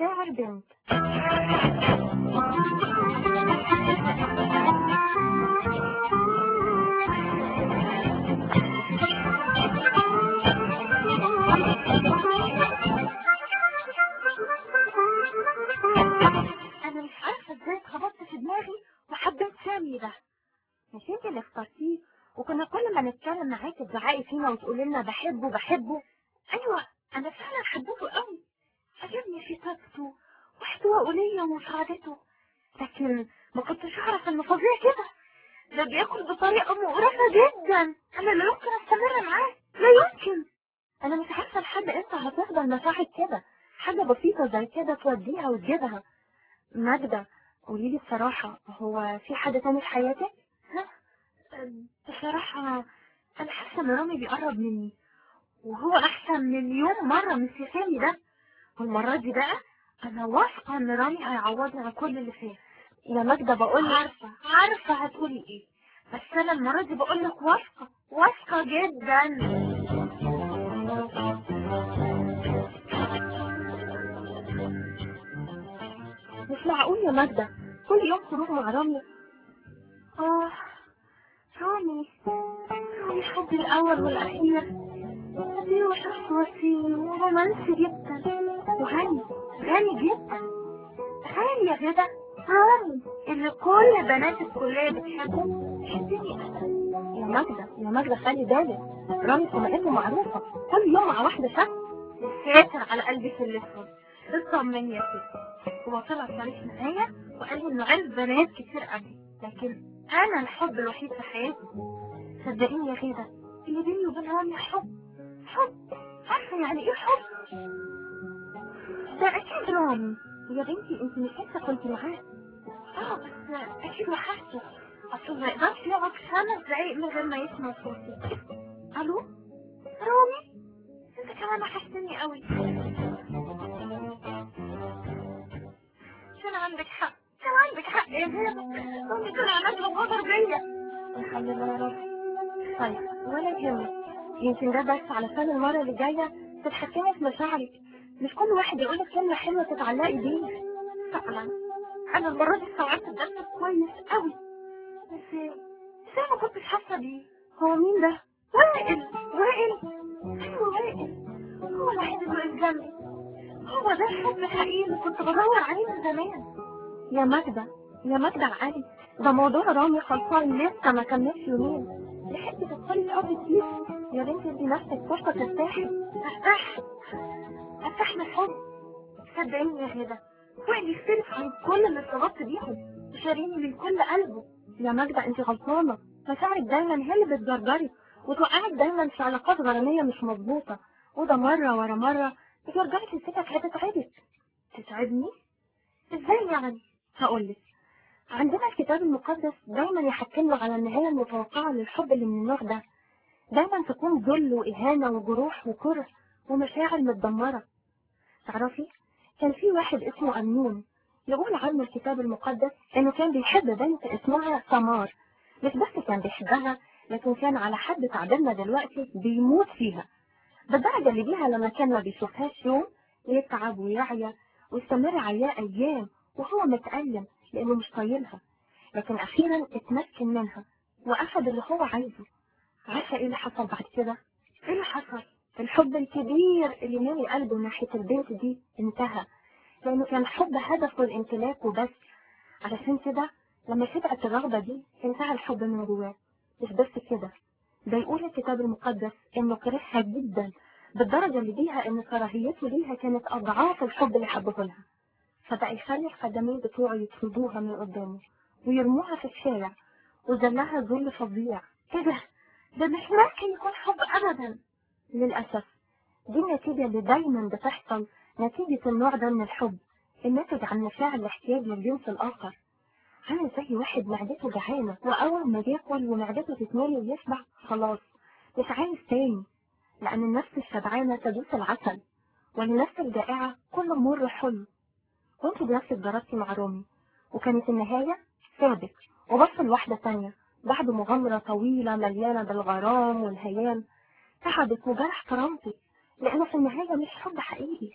مشاعر بنت انا مش عارفه ازاي اتخبطت في دماغي وحبيت سامي ده مش انت اللي اخترتيه وكنا كل ما نتكلم معاكي تزعقي فينا وتقولي لنا بحبه بحبه ايوه انا فعلا حبيته قوي عجبني في طاقته واحتوائه ليا ومساعدته لكن ما كنتش اعرف انه فظيع كده ده بياكل بطريقه مقرفه جدا انا لا يمكن استمر معاه لا يمكن انا مش عارفه لحد امتى هتفضل مشاعر كده حاجه بسيطه زي كده توديها وتجيبها ماجدة قولي لي بصراحة هو في حد تاني في حياتك؟ ها؟ بصراحة أنا حاسة إن رامي بيقرب مني وهو أحسن مليون مرة من سامي ده والمرة دي بقى أنا واثقة إن رامي هيعوضني على كل اللي فات يا ماجدة بقول عارفة عارفة هتقولي إيه بس أنا المرة دي بقول لك واثقة واثقة جدا مش معقول يا ماجدة كل يوم خروج مع رامي آه رامي رامي حبي الأول والأخير أبي وشخص وسيم ورومانسي جدا وغني غني جدا تخيل يا غدا رامي اللي كل بنات الكلية بتحبه بتحبني أنا يا ماجدة يا ماجدة خلي بالك رامي سمعته معروفة كل يوم مع واحدة شخص ساتر على قلبي في الأسود اطمني يا ستي هو طلع صريح معايا وقال لي انه عرف بنات كتير قوي لكن انا الحب الوحيد في حياتي صدقيني يا غيدة اللي بيني وبين رامي حب حب عارفة يعني ايه حب ده اكيد رامي يا بنتي انت مش لسه كنت معاه اه بس اكيد وحشته اصل ما يقدرش يقعد خمس دقايق من غير ما يسمع صوتي الو رامي انت كمان وحشتني قوي كان عندك حق كان عندك حق يا زينب امي كان عملها غدر بيا الحمد لله يا رب طيب ولا يهمك يمكن ده بس علشان المرة اللي جاية تتحكمي في مشاعرك مش كل واحد يقول لك كلمة حلوة تتعلقي بيه فعلا انا المرة دي استوعبت الدرس كويس قوي بس ازاي ما كنتش حاسة بيه هو مين ده؟ وائل وائل ايوه وائل هو الوحيد اللي واقف جنبي هو ده الحب الحقيقي اللي كنت بدور عليه من زمان يا ماجدة يا ماجدة علي ده موضوع رامي خلصان لسه ما كملش يومين لحقتي تدخلي الحب كتير يا بنتي انتي نفسك فرصة ترتاحي ارتاح ارتاح من الحب صدقيني يا هدى وائل يختلف عن كل اللي ارتبطت بيهم شاريني من كل قلبه يا ماجدة انتي غلطانة مشاعرك دايما هي اللي بتجرجري وتوقعك دايما في علاقات غرامية مش مظبوطة وده مرة ورا مرة بترجعي في السكك هتتعبك تتعبني؟ ازاي يعني؟ هقولك عندنا الكتاب المقدس دايما يحكمنا على النهاية المتوقعة للحب اللي من النوع ده دايما تكون ذل وإهانة وجروح وكره ومشاعر متدمرة تعرفي كان في واحد اسمه أمنون يقول عنه الكتاب المقدس انه كان بيحب بنت اسمها سمار مش بس كان بيحبها لكن كان على حد تعبيرنا دلوقتي بيموت فيها بالدرجة اللي بيها لما كان ما بيشوفهاش يوم يتعب ويعيا ويستمر عياه أيام وهو متألم لأنه مش طايلها لكن أخيرا اتمكن منها وأخذ اللي هو عايزه عارفة إيه اللي حصل بعد كده؟ إيه اللي حصل؟ الحب الكبير اللي مالي قلبه ناحية البنت دي انتهى لأنه كان حب هدفه الامتلاك وبس علشان كده لما شبعت الرغبة دي انتهى الحب من جواه مش بس كده ده يقول الكتاب المقدس انه كرهها جدا بالدرجة اللي بيها ان كراهيته ليها كانت اضعاف الحب اللي حبه لها فبقى يخلي الخدمين بتوعه يطردوها من قدامه ويرموها في الشارع وذلها ذل فظيع ايه ده ده مش ممكن يكون حب ابدا للاسف دي النتيجة اللي دايما بتحصل نتيجة النوع ده من الحب الناتج عن مشاعر الاحتياج للجنس الاخر عامل زي واحد معدته جعانة وأول ما بياكل ومعدته تتملي ويشبع خلاص مش عايز تاني لأن النفس الشبعانة تدوس العسل والنفس الجائعة كل مر حلو وانت بنفسك جربتي مع رومي وكانت النهاية سابك وبص لواحدة تانية بعد مغامرة طويلة مليانة بالغرام والهيام تعبت وجرح كرامتك لأنه في النهاية مش حب حقيقي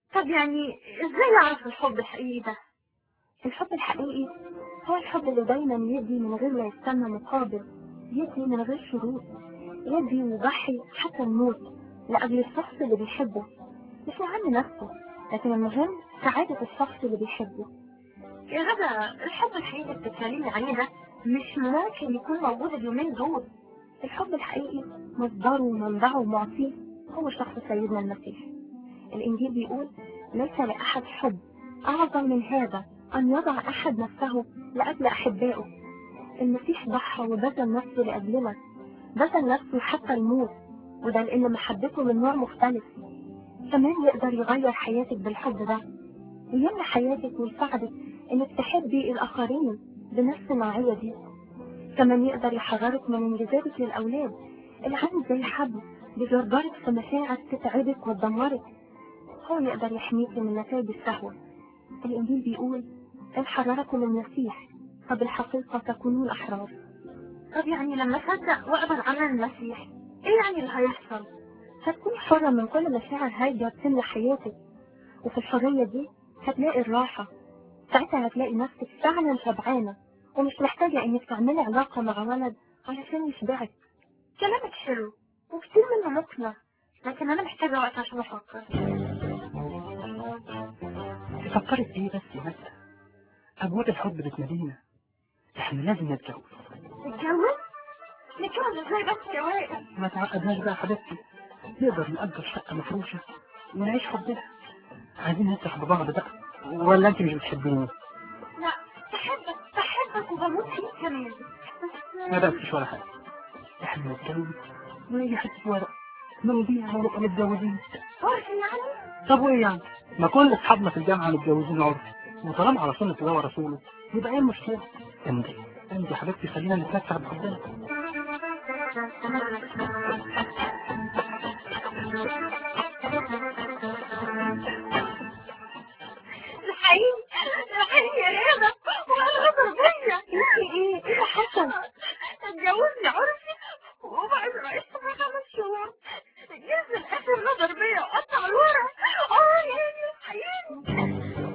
طب يعني ازاي اعرف الحب الحقيقي ده الحب الحقيقي هو الحب اللي دايما يدي من غير ما يستنى مقابل يدي من غير شروط يدي ويضحي حتى الموت لأجل الشخص اللي بيحبه مش مهم نفسه لكن المهم سعادة الشخص اللي بيحبه يا غدا الحب الحقيقي اللي بتتكلمي عليه ده مش ممكن يكون موجود اليومين دول الحب الحقيقي مصدره ومنبعه ومعطيه هو شخص سيدنا المسيح الإنجيل بيقول ليس لأحد حب أعظم من هذا أن يضع أحد نفسه لأجل أحبائه المسيح ضحى وبذل نفسه لأجلنا بذل نفسه حتى الموت وده لأن محبته من نوع مختلف كمان يقدر يغير حياتك بالحب ده ويملى حياتك ويساعدك إنك تحبي الآخرين بنفس النوعية دي كمان يقدر يحررك من انجذابك للأولاد العين زي حبل بيجرجرك في مشاعر تتعبك وتدمرك هو يقدر يحميك من نتائج الشهوة الإنجيل بيقول إن حرركم المسيح فبالحقيقة تكونون أحرار طب يعني لما أصدق وأقبل عمل المسيح إيه يعني اللي هيحصل؟ هتكوني حرة من كل مشاعر هايجة بتملى حياتك وفي الحرية دي هتلاقي الراحة ساعتها هتلاقي نفسك فعلا شبعانة ومش محتاجة إنك تعملي علاقة مع ولد علشان يشبعك كلامك حلو وكتير منه مقنع لكن أنا محتاجة وقت عشان أفكر فكرت ايه بس يا مسا ابواب الحب بتمدينا احنا لازم نتجوز نتجوز؟ نتجوز ازاي بس يا وائل؟ ما تعقدناش بقى يا حبيبتي نقدر نأجر شقة مفروشة ونعيش حبنا عايزين نفرح ببعض بقى ولا انت مش بتحبيني لا بحبك بحبك وبموت فيك كمان ما بقتش ولا حاجة احنا نتجوز ونيجي حتة ورق نمضيها ونبقى متجوزين عارف يعني؟ طب وايه يعني ما كل اصحابنا في الجامعة متجوزين عرف وطالما على سنة الله ورسوله يبقى ايه المشكلة امضي امضي يا حبيبتي خلينا نتمتع بحبنا الحقيقي الحقيقي يا هبة وانا غدر بيا انت ايه؟ ايه اللي حصل؟ اتجوزني عرفي وبعد ما عشت معاه خمس شهور جه في الاخر غدر بيا وقطع الورق اه يعني الحقيقي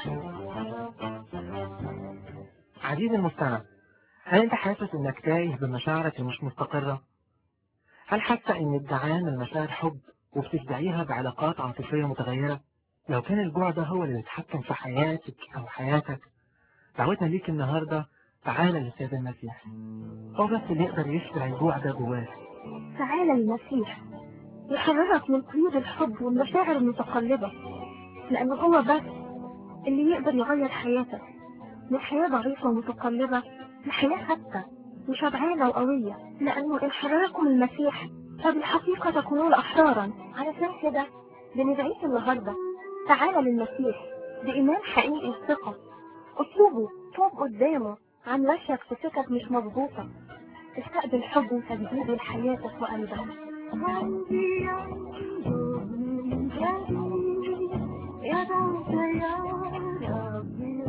عزيزي المستمع هل انت حاسس انك تايه بمشاعرك المش مستقرة؟ هل حاسة ان ادعان المشاعر حب وبتدعيها بعلاقات عاطفية متغيرة؟ لو كان الجوع ده هو اللي بيتحكم في حياتك او حياتك دعوتنا ليك النهاردة تعالى للسيد المسيح هو بس اللي يقدر يشبع الجوع ده جواك تعالى المسيح يحررك من قيود الحب والمشاعر المتقلبة لأنه هو بس اللي يقدر يغير حياتك من حياة ضعيفة ومتقلبة لحياة ثابتة وشبعانة وقوية لأنه إن حرركم المسيح فبالحقيقة تكونون أحرارا علشان كده بندعيك النهاردة تعالى للمسيح بإيمان حقيقي الثقة اطلبه توب قدامه عن مشيك في سكك مش مظبوطة استقبل حب وتجديد لحياتك وقلبك يا دوت يا ربي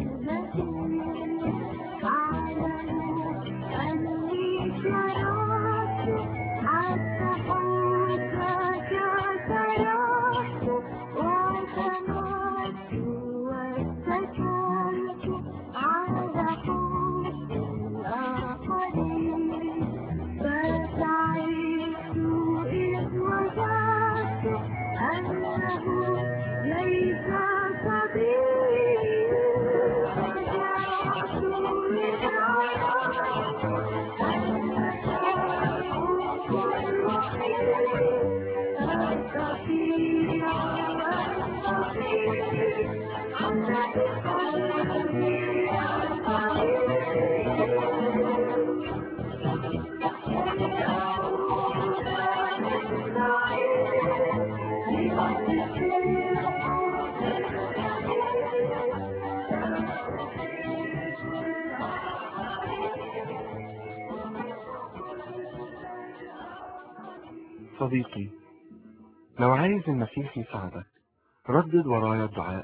صديقي لو عايز المسيح يساعدك ردد ورايا الدعاء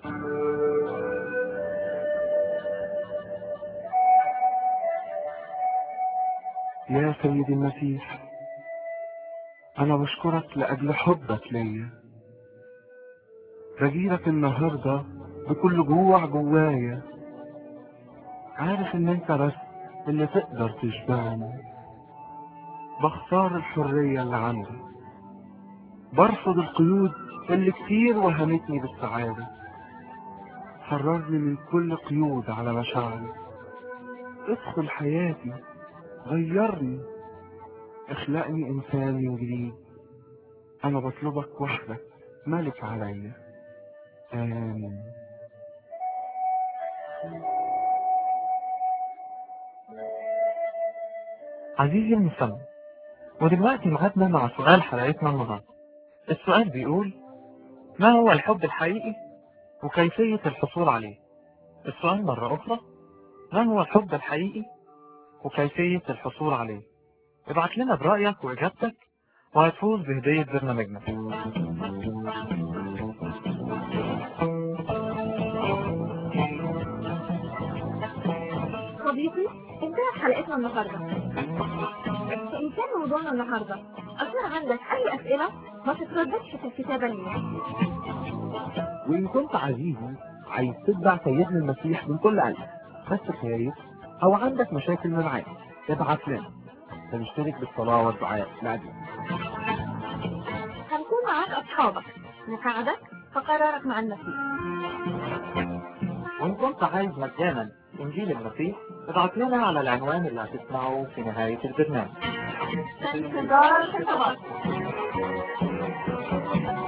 يا سيدي المسيح أنا بشكرك لأجل حبك ليا بجيلك النهاردة بكل جوع جوايا عارف ان انت بس اللي تقدر تشبعني بختار الحرية اللي عندي برفض القيود اللي كتير وهمتني بالسعادة حررني من كل قيود على مشاعري ادخل حياتي غيرني اخلقني انسان من جديد انا بطلبك وحدك ملك عليا امين عزيزي المستمع ودلوقتي ميعادنا مع سؤال حلقتنا النهارده السؤال بيقول ما هو الحب الحقيقي وكيفية الحصول عليه السؤال مرة أخرى ما هو الحب الحقيقي وكيفية الحصول عليه ابعت لنا برأيك وإجابتك وهتفوز بهدية برنامجنا صديقي انتهت حلقتنا النهارده إن كان موضوعنا النهارده أثار عندك أي أسئلة ما تترددش في الكتابة لينا وإن كنت عزيزي عايز تتبع سيدنا المسيح من كل قلبك بس خايف أو عندك مشاكل معاه ابعت لنا فنشترك بالصلاة والدعاء لأجلك هنكون معاك أصحابك نساعدك في قرارك مع المسيح وإن كنت عايز مجانا إنجيل المسيح ابعت لنا على العنوان اللي هتسمعه في نهاية البرنامج في انتظار خطابات